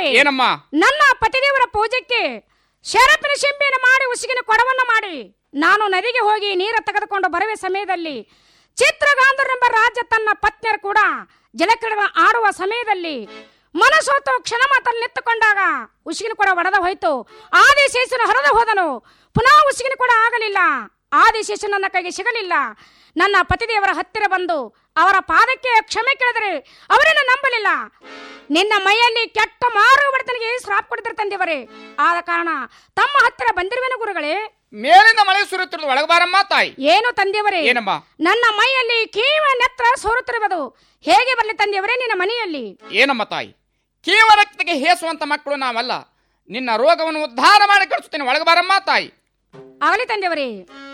ತಂದೆಯವರೇ ಏನಮ್ಮ ನನ್ನ ಪತಿದೇವರ ಪೂಜೆಗೆ ಶರಪಿನ ಶಿಂಬಿನ ಮಾಡಿ ಉಸಿಗಿನ ಕೊಡವನ್ನ ಮಾಡಿ ನಾನು ನದಿಗೆ ಹೋಗಿ ನೀರ ತೆಗೆದುಕೊಂಡು ಬರುವ ಸಮಯದಲ್ಲಿ ಚಿತ್ರಗಾಂಧರೆಂಬ ರಾಜ ತನ್ನ ಪತ್ನಿಯರು ಕೂಡ ಜಲಕ್ರೀಡೆ ಆಡುವ ಸಮಯದಲ್ಲಿ ಮನಸೋತು ಕ್ಷಣ ಮಾತಲ್ಲಿ ನಿಂತುಕೊಂಡಾಗ ಉಸಿಗಿನ ಕೂಡ ಒಡೆದ ಹೋಯ್ತು ಆದಿಶೇಷನು ಹರಿದು ಹೋದನು ಪುನಃ ಉಸಿಗಿನ ಕೂಡ ಆಗಲಿಲ್ಲ ಆದಿಶೇಷ ನನ್ನ ಕೈಗೆ ಸಿಗಲಿಲ್ಲ ನನ್ನ ಪತಿದೇವರ ಹತ್ತಿರ ಬಂದು ಅವರ ಪಾದಕ್ಕೆ ಕ್ಷಮೆ ಕೇಳಿದರೆ ಅವರನ್ನು ನಂಬಲಿಲ್ಲ ನಿನ್ನ ಮೈಯಲ್ಲಿ ಕೆಟ್ಟ ಮಾರು ಬಡತನಿಗೆ ಶ್ರಾಪ್ ಕೊಡಿದ್ರೆ ತಂದೆಯವರೇ ಆದ ಕಾರಣ ತಮ್ಮ ಹತ್ತಿರ ಬಂದಿರುವೆನು ಗುರುಗಳೇ ಮೇಲಿಂದ ಮಳೆ ಸುರಿಯುತ್ತಿರುವುದು ಒಳಗೆ ಬಾರಮ್ಮ ತಾಯಿ ಏನು ತಂದೆಯವರೇ ಏನಮ್ಮ ನನ್ನ ಮೈಯಲ್ಲಿ ಕೀವ ನೆತ್ರ ಸೋರುತ್ತಿರುವುದು ಹೇಗೆ ಬರಲಿ ತಂದೆಯವರೇ ನಿನ್ನ ಮನೆಯಲ್ಲಿ ಏನಮ್ಮ ತಾಯಿ ಕೀವರಕ್ತಿಗೆ ಹೇಸುವಂತ ಮಕ್ಕಳು ನಾವಲ್ಲ ನಿನ್ನ ರೋಗವನ್ನು ಉದ್ಧಾರ ಮಾಡಿ ಕಳಿಸುತ್ತೇನೆ ಒಳಗೆ ಬಾರಮ್ಮ ತಾಯಿ ಆಗಲಿ ತಂದೆಯವರೇ